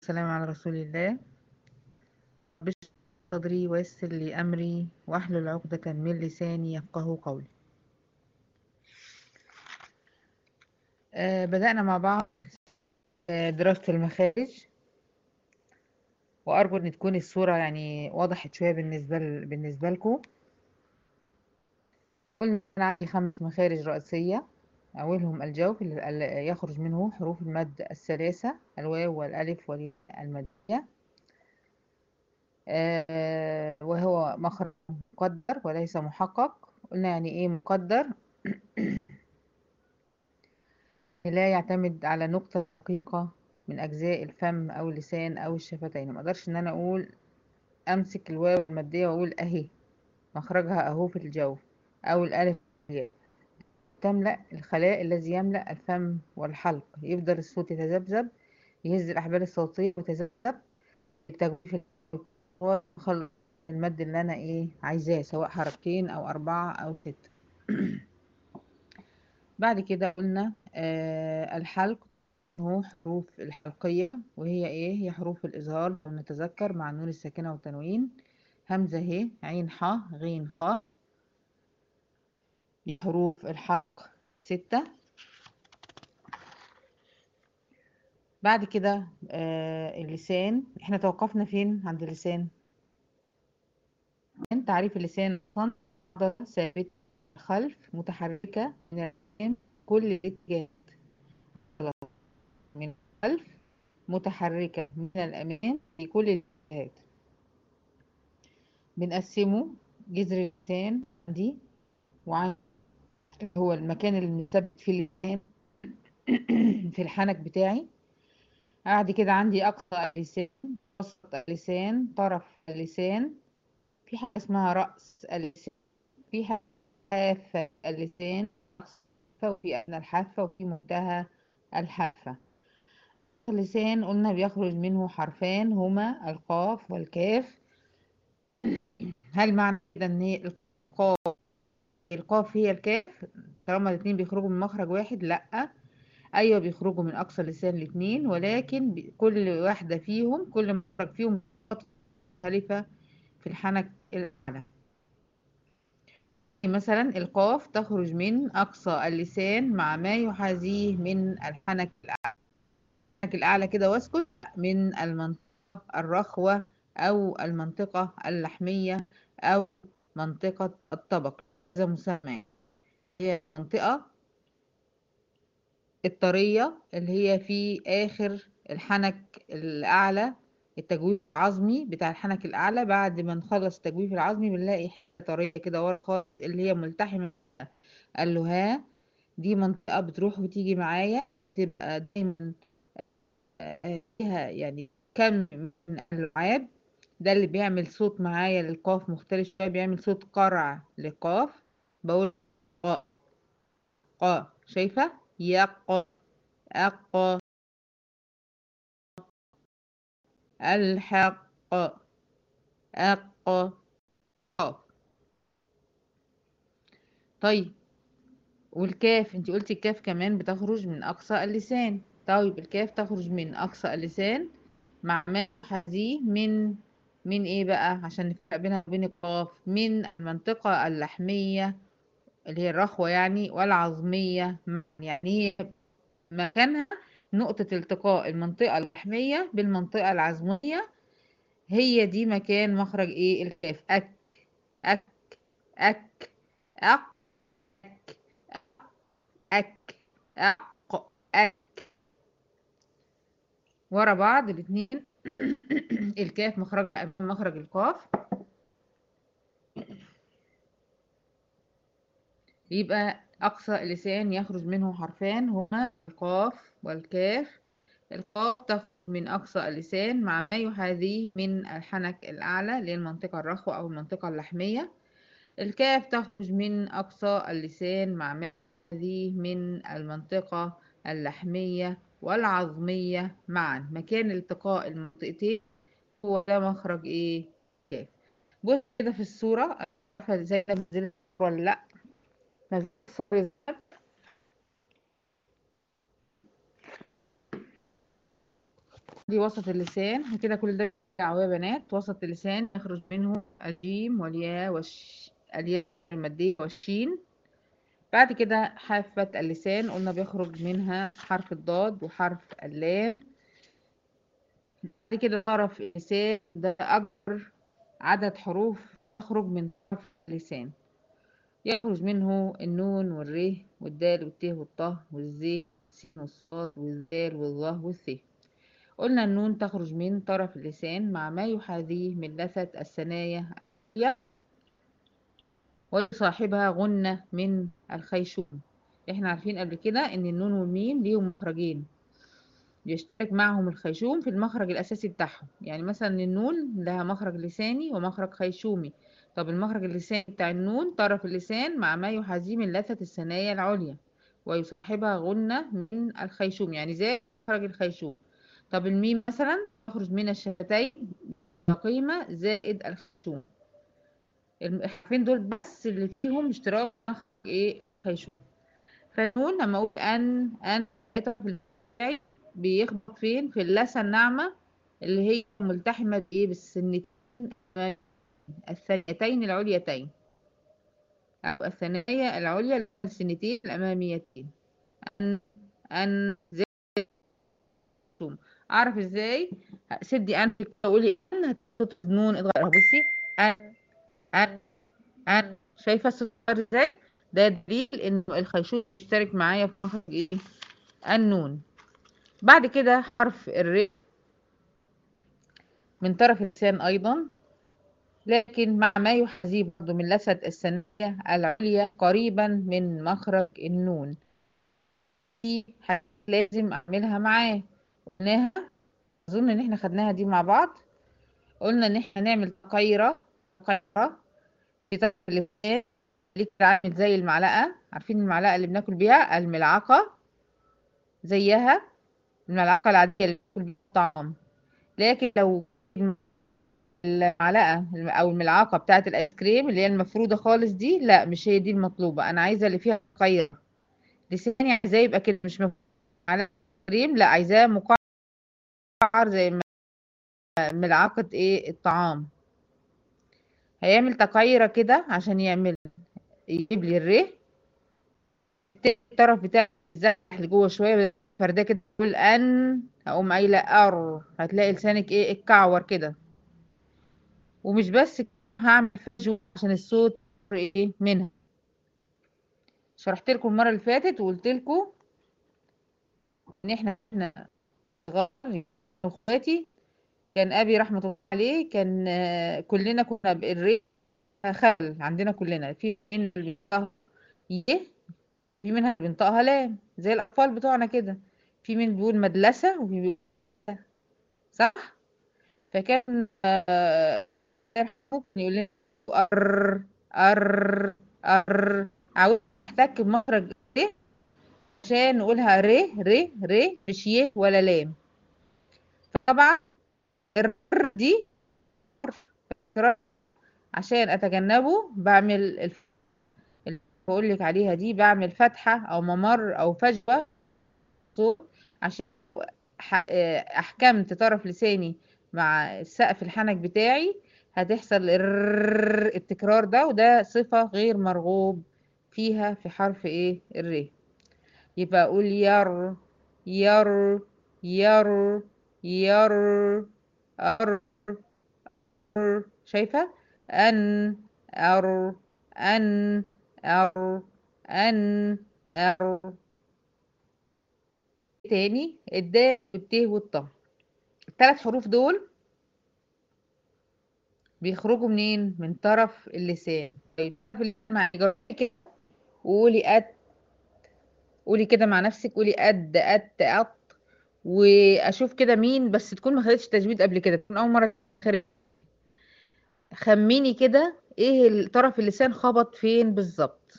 والسلام على رسول الله بشر صدري ويسر لي أمري واحلل عقدة من لساني يفقه قولي آه بدأنا مع بعض آه دراسة المخارج وأرجو إن تكون الصورة يعني وضحت شوية بالنسبة ل... بالنسبة لكم قلنا أنا عندي خمس مخارج رئيسية أولهم الجوف اللي يخرج منه حروف المد الثلاثة الواو والألف والياء المادية آه وهو مخرج مقدر وليس محقق قلنا يعني إيه مقدر لا يعتمد على نقطة دقيقة من أجزاء الفم أو اللسان أو الشفتين ما أقدرش إن أنا أقول أمسك الواو المادية وأقول أهي مخرجها أهو في الجوف أو الألف تملأ الخلاء الذي يملأ الفم والحلق يفضل الصوت يتذبذب يهز الأحبال الصوتية ويتذبذب التجويف وخلص المد اللي أنا إيه عايزاه سواء حركتين أو أربعة أو ستة بعد كده قلنا آه الحلق هو حروف الحلقية وهي إيه هي حروف الإظهار ونتذكر مع النون الساكنة والتنوين همزة ه عين ح غين خ حروف الحلق ستة بعد كده آه اللسان احنا توقفنا فين عند اللسان تعريف اللسان ثابت خلف متحركة من الأمام كل الاتجاهات من الخلف متحركة من الأمام في كل الاتجاهات بنقسمه جذر اللسان دي وعن هو المكان اللي مثبت فيه اللسان في الحنك بتاعي بعد كده عندي أقصى اللسان وسط اللسان طرف اللسان في حاجة اسمها رأس اللسان في حاجة حافة اللسان وفي أدنى الحافة وفي منتهى الحافة اللسان قلنا بيخرج منه حرفان هما القاف والكاف هل معنى كده ان القاف القاف هي الكاف طالما الاثنين بيخرجوا من مخرج واحد لا ايوه بيخرجوا من اقصى اللسان الاثنين ولكن كل واحده فيهم كل مخرج فيهم مختلفه في الحنك الاعلى مثلا القاف تخرج من اقصى اللسان مع ما يحاذيه من الحنك الاعلى الحنك الاعلى كده واسكت من المنطقه الرخوه او المنطقه اللحميه او منطقه الطبق هذا مسمى هي المنطقة الطرية اللي هي في آخر الحنك الأعلى التجويف العظمي بتاع الحنك الأعلى بعد ما نخلص التجويف العظمي بنلاقي حتة طرية كده ورا خالص اللي هي ملتحمة قال له ها دي منطقة بتروح وتيجي معايا تبقى دايما فيها يعني كم من اللعاب ده اللي بيعمل صوت معايا للقاف مختلف شوية بيعمل صوت قرع لقاف بقول قا قا شايفة يق أق الحق أق قاف طيب والكاف انت قلتي الكاف كمان بتخرج من أقصى اللسان طيب الكاف تخرج من أقصى اللسان مع ما يحاذيه من من ايه بقى عشان نفرق بينها وبين القاف من المنطقة اللحمية اللي هي الرخوة يعني والعظمية يعني هي مكانها نقطة التقاء المنطقة اللحمية بالمنطقة العظمية هي دي مكان مخرج ايه الكاف أك أك أك أك أك أك أك ورا بعض الاتنين الكاف مخرج مخرج القاف يبقى أقصى اللسان يخرج منه حرفان هما القاف والكاف القاف تخرج من أقصى اللسان مع ما يحاذيه من الحنك الأعلى اللي هي المنطقة الرخوة أو المنطقة اللحمية الكاف تخرج من أقصى اللسان مع ما يحاذيه من المنطقة اللحمية والعظمية معا مكان التقاء المنطقتين هو ده مخرج ايه كاف بص كده في الصورة عارفة ازاي ده نزل ولا لا نزل الصورة ازاي دي وسط اللسان كده كل ده يا بنات وسط اللسان يخرج منه الجيم والياء والش الياء المادية والشين بعد كده حافة اللسان قلنا بيخرج منها حرف الضاد وحرف اللام بعد كده طرف اللسان ده أكبر عدد حروف تخرج من طرف اللسان يخرج منه النون والر والدال والت والطه والزي والسين والصاد والذال والظه والث قلنا النون تخرج من طرف اللسان مع ما يحاذيه من لثة الثنايا ويصاحبها غنة من الخيشوم احنا عارفين قبل كده ان النون والميم ليهم مخرجين بيشترك معهم الخيشوم في المخرج الأساسي بتاعهم يعني مثلا النون لها مخرج لساني ومخرج خيشومي طب المخرج اللساني بتاع النون طرف اللسان مع ما يحاذيه من لثة الثنايا العليا ويصاحبها غنة من الخيشوم يعني زي مخرج الخيشوم طب الميم مثلا تخرج من الشفتين قيمة زائد الخيشوم الحرفين دول بس اللي فيهم اشتراك مخرج ايه خيشوم فالنون لما اقول ان ان بيخبط فين في اللثة الناعمة اللي هي ملتحمة بايه بالسنتين الثانيتين العليتين أو الثانية العليا السنتين الأماميتين أن أن زي أعرف إزاي سدي أنفك تقولي أن هتحط نون اضغطها بصي أن أن أن شايفة الصغير إزاي ده دليل إن الخيشوم يشترك معايا في مخرج إيه النون بعد كده حرف الر من طرف اللسان أيضا لكن مع ما يحاذيه برضه من لثة الثانية العليا قريبا من مخرج النون دي لازم أعملها معاه قلناها أظن إن إحنا خدناها دي مع بعض قلنا إن إحنا نعمل تقيرة تقيرة في طرف اللسان عامل زي المعلقة عارفين المعلقة اللي بناكل بيها الملعقة زيها الملعقة العادية اللي بناكل بيها الطعام لكن لو المعلقه او الملعقه بتاعه الايس كريم اللي هي المفروده خالص دي لا مش هي دي المطلوبه انا عايزه اللي فيها قير لساني عايزاه يبقى كده مش على كريم لا عايزاه مقعر زي ملعقه ايه الطعام هيعمل تقيره كده عشان يعمل يجيب لي الري الطرف بتاع الزح لجوه شويه فرداه كده تقول ان اقوم قايله ار هتلاقي لسانك ايه اتكعور كده ومش بس هعمل فيجو عشان الصوت ايه منها شرحت لكم المره اللي فاتت وقلت لكم ان احنا احنا اخواتي كان ابي رحمه الله عليه كان كلنا كنا بالري خل عندنا كلنا في من اللي بينطقها يه في منها بينطقها لام زي الاطفال بتوعنا كده في من بيقول مدلسه وفي بيقول صح فكان ممكن يقول لنا ار ار ار عاوز احتك بمخرج ر عشان نقولها ر ر ر مش ي ولا لام فطبعا الر دي عشان اتجنبه بعمل الف... اللي بقول لك عليها دي بعمل فتحه او ممر او فجوه عشان احكمت طرف لساني مع سقف الحنك بتاعي هتحصل التكرار ده وده صفة غير مرغوب فيها في حرف ايه الر يبقى اقول ير ير ير ير أر شايفة أن أر أن أر أن أر تاني الدال والت والطه الثلاث حروف دول بيخرجوا منين من طرف اللسان قولي قد قولي كده مع نفسك قولي قد قد قط واشوف كده مين بس تكون ما خدتش تجويد قبل كده تكون اول مره خميني كده ايه طرف اللسان خبط فين بالظبط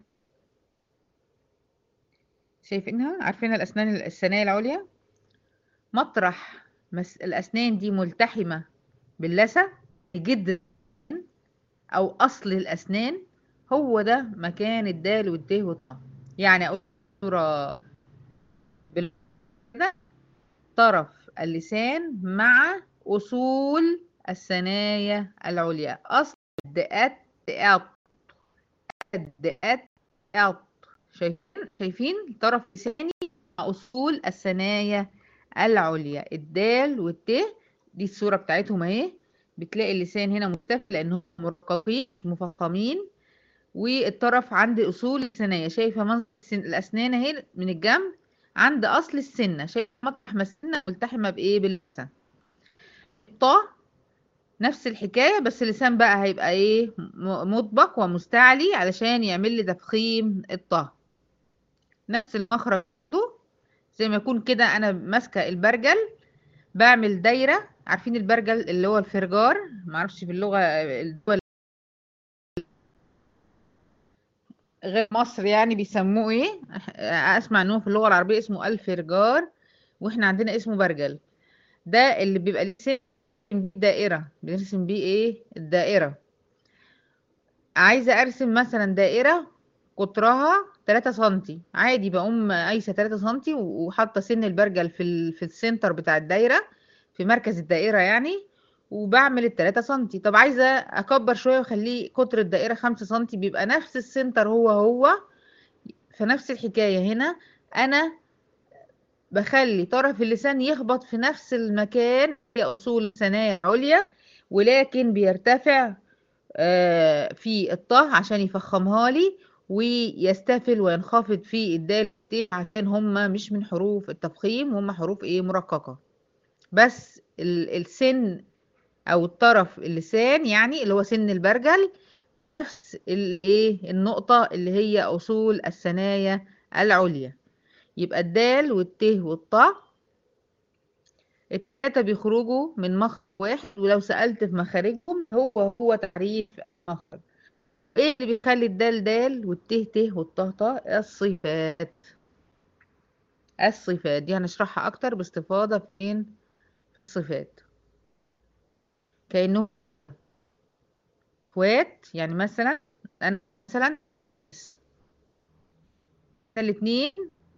شايفينها عارفين الاسنان الثانيه العليا مطرح مس... الاسنان دي ملتحمه باللثه جدا او اصل الاسنان هو ده مكان الدال والت والطاء يعني اقول صوره كده طرف اللسان مع أصول الثنايا العليا أصل الدقات دقات دقات دقات شايفين شايفين طرف لساني مع أصول الثنايا العليا الدال والت دي الصورة بتاعتهم اهي بتلاقي اللسان هنا متفق لأنهم مرققين مفخمين والطرف عند أصول الثنايا شايفة منظر الأسنان اهي من الجنب عند أصل السنة شايفة مطرح ما السنة ملتحمة بإيه باللسان الطا نفس الحكاية بس اللسان بقى هيبقى ايه مطبق ومستعلي علشان يعمل لي تفخيم الطه نفس المخرج زي ما يكون كده انا ماسكة البرجل بعمل دايرة عارفين البرجل اللي هو الفرجار معرفش في اللغة الدول غير مصر يعني بيسموه ايه اسمع ان هو في اللغة العربية اسمه الفرجار واحنا عندنا اسمه برجل ده اللي بيبقى لسان دائرة بنرسم بيه ايه الدائرة عايزة ارسم مثلا دائرة قطرها 3 سنتي عادي بقوم قايسة 3 سنتي وحاطة سن البرجل في ال... في السنتر بتاع الدايرة في مركز الدائرة يعني وبعمل ال 3 سنتي طب عايزة اكبر شوية واخليه قطر الدائرة 5 سنتي بيبقى نفس السنتر هو هو فنفس الحكاية هنا انا بخلي طرف اللسان يخبط في نفس المكان في أصول الثنايا العليا ولكن بيرتفع في الطه عشان يفخمها لي ويستفل وينخفض في الدال عشان هما مش من حروف التفخيم هما حروف ايه مرققة بس السن او الطرف اللسان يعني اللي هو سن البرجل نفس الايه النقطة اللي هي اصول الثنايا العليا يبقى الدال والت والطاء التلاتة بيخرجوا من مخرج واحد ولو سألت في مخارجهم هو هو تعريف مخرج ايه اللي بيخلي الدال دال والت ت والطه طاء الصفات الصفات دي هنشرحها اكتر باستفاضة فين الصفات كأنه اخوات يعني مثلا انا مثلا الاثنين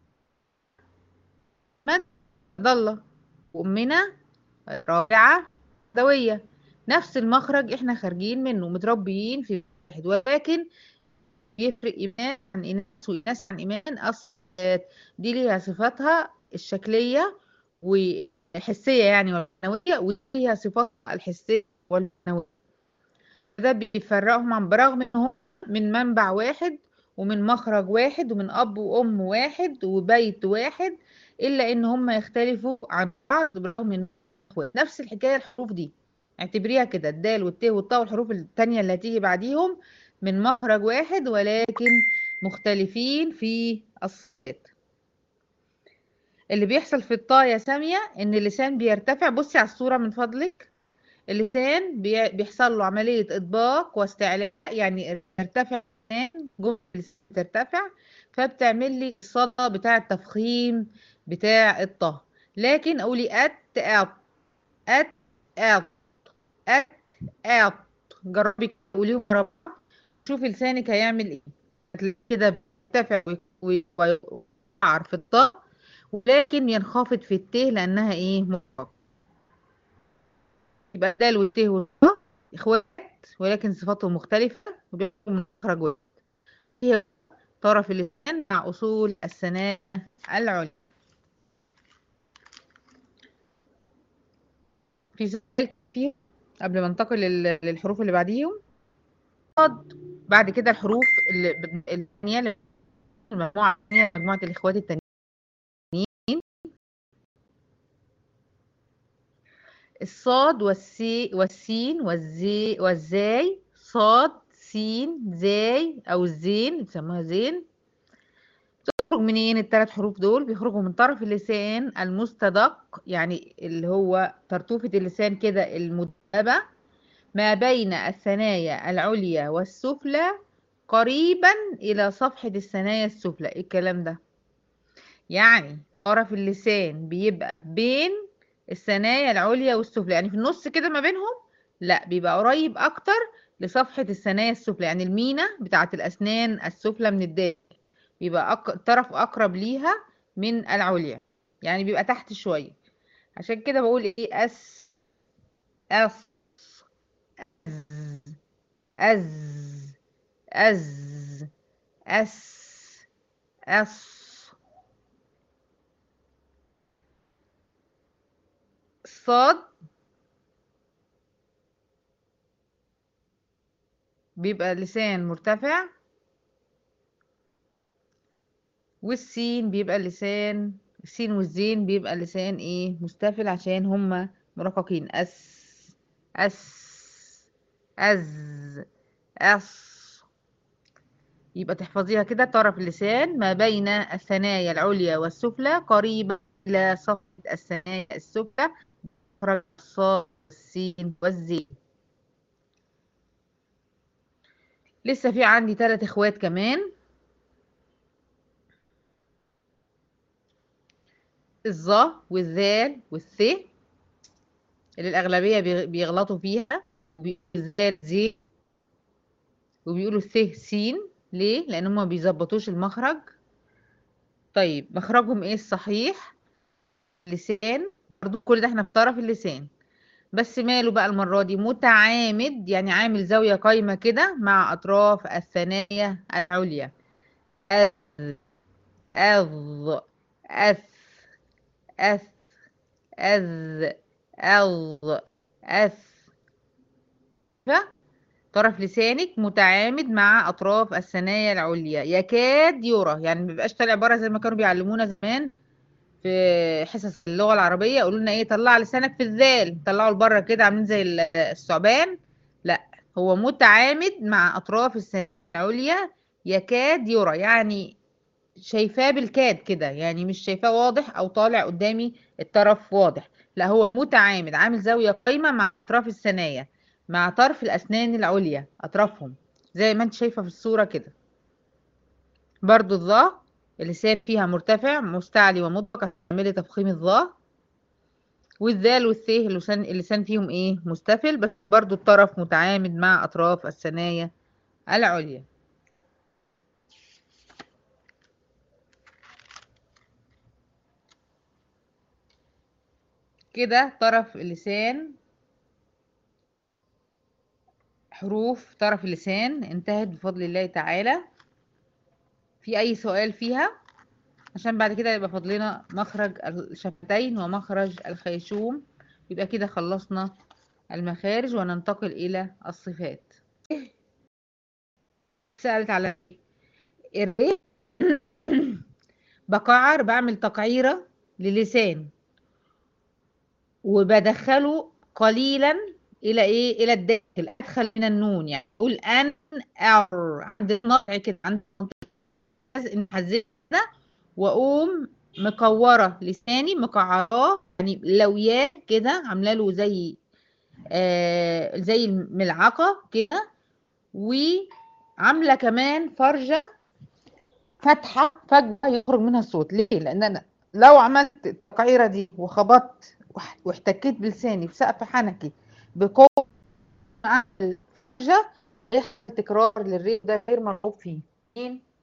من ضلة وأمنا رابعة دوية نفس المخرج احنا خارجين منه متربيين في واحد ولكن يفرق إيمان عن إناث وإناث عن إيمان الصفات دي ليها صفاتها الشكلية والحسية يعني والمعنوية وليها صفاتها الحسية والمعنوية ده بيفرقهم عن برغم إنهم من منبع واحد ومن مخرج واحد ومن أب وأم واحد وبيت واحد إلا إن هم يختلفوا عن بعض بالرغم من نفس الحكاية الحروف دي اعتبريها كده الدال والت والطاء والحروف التانية اللي هتيجي بعديهم من مخرج واحد ولكن مختلفين في الصفات اللي بيحصل في الطاء يا سامية إن اللسان بيرتفع بصي على الصورة من فضلك اللسان بيحصل له عملية إطباق واستعلاء يعني يرتفع جملة ترتفع فبتعمل لي الصدى بتاع التفخيم بتاع الطه لكن اقولي ات ات ات ات ات ات جربي قوليهم ورا شوفي لسانك هيعمل ايه كده بيرتفع ويقعر في الطه ولكن ينخفض في الت لانها ايه مرققه يبقى دال والت والطه اخوات ولكن صفاتهم مختلفه وبيعملوا من مخرج واحد هي طرف اللسان مع أصول الثناء العليا في سؤال فيه قبل ما انتقل للحروف اللي بعديهم بعد كده الحروف الثانية المجموعة الثانية مجموعة الإخوات التانيين الصاد والسي والسين والزي والزاي صاد سين زاي او الزين بيسموها زين بتخرج منين الثلاث حروف دول بيخرجوا من طرف اللسان المستدق يعني اللي هو طرطوفة اللسان كده المدببة ما بين الثنايا العليا والسفلى قريبا الى صفحة الثنايا السفلى ايه الكلام ده يعني طرف اللسان بيبقى بين الثنايا العليا والسفلى يعني في النص كده ما بينهم لا بيبقى قريب اكتر لصفحة الثنايا السفلى يعني المينا بتاعة الأسنان السفلى من الداخل بيبقى أك... الطرف أقرب ليها من العليا يعني بيبقى تحت شوية عشان كده بقول ايه اس اس أز أز أس أس صاد بيبقى لسان مرتفع والسين بيبقى لسان السين والزين بيبقى لسان ايه مستفل عشان هما مرققين اس اس أز أص يبقى تحفظيها كده طرف اللسان ما بين الثنايا العليا والسفلى قريبة إلى صفحة الثنايا السفلى مخرج الصاد والسين والزين لسه في عندي ثلاث اخوات كمان الظا والذال والث اللي الأغلبية بيغلطوا فيها الذال زي وبيقولوا الث سين ليه؟ لأن هما بيظبطوش المخرج طيب مخرجهم ايه الصحيح؟ لسان برضو كل ده احنا في طرف اللسان بس ماله بقى المرة دي متعامد يعني عامل زاوية قايمة كده مع أطراف الثنايا العليا أذ أذ أث أث أذ أض أث طرف لسانك متعامد مع أطراف الثنايا العليا يكاد يرى يعني ما بيبقاش طالع بره زي ما كانوا بيعلمونا زمان في حصص اللغة العربية يقولوا لنا ايه طلع لسانك في الذال طلعوا لبره كده عاملين زي الثعبان لا هو متعامد مع أطراف الثنايا العليا يكاد يرى يعني شايفاه بالكاد كده يعني مش شايفاه واضح او طالع قدامي الطرف واضح لا هو متعامد عامل زاوية قايمة مع أطراف الثنايا مع طرف الأسنان العليا أطرافهم زي ما انت شايفة في الصورة كده برضو الظا اللسان فيها مرتفع مستعلي ومطبق هتعملي تفخيم الظا والذال والث اللسان اللسان فيهم ايه مستفل بس برضو الطرف متعامد مع أطراف الثنايا العليا كده طرف اللسان حروف طرف اللسان انتهت بفضل الله تعالى في اي سؤال فيها عشان بعد كده يبقى فضلنا مخرج الشفتين ومخرج الخيشوم يبقى كده خلصنا المخارج وننتقل الى الصفات سألت على الري بقعر بعمل تقعيرة للسان وبدخله قليلا الى ايه الى الداخل ادخل من النون يعني اقول ان ار عند النطع كده عند نحزن كده واقوم مكوره لساني مكعراه يعني لوياه كده عامله له زي آه زي الملعقه كده وعامله كمان فرجه فتحه فجاه يخرج منها الصوت ليه لان انا لو عملت التقعيره دي وخبطت واحتكيت بلساني في سقف حنكي بقوة مع الفرجة تكرار للريق ده غير مرغوب فيه